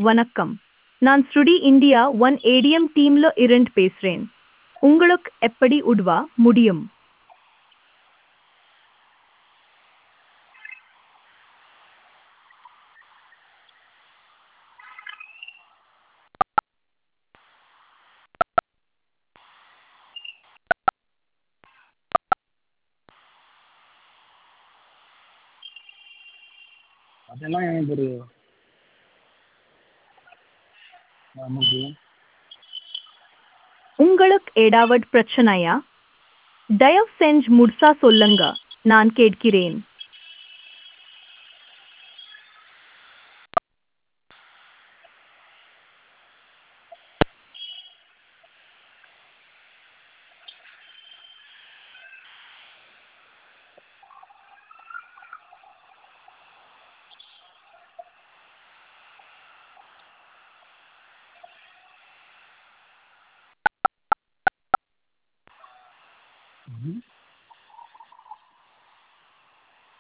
வணக்கம் நான் ஸ்ருடி இந்தியா ஒன் ஏடிஎம் டீம்ல இருந்து பேசுறேன் உங்களுக்கு எப்படி உதவ முடியும் அதெல்லாம் எனக்கு தெரியும் நமக்கு உங்களுக்கு ஏதாவது பிரச்சனையா தயவு செஞ்சு முழுசா சொல்லுங்க நான் கேட்கிறேன் ம்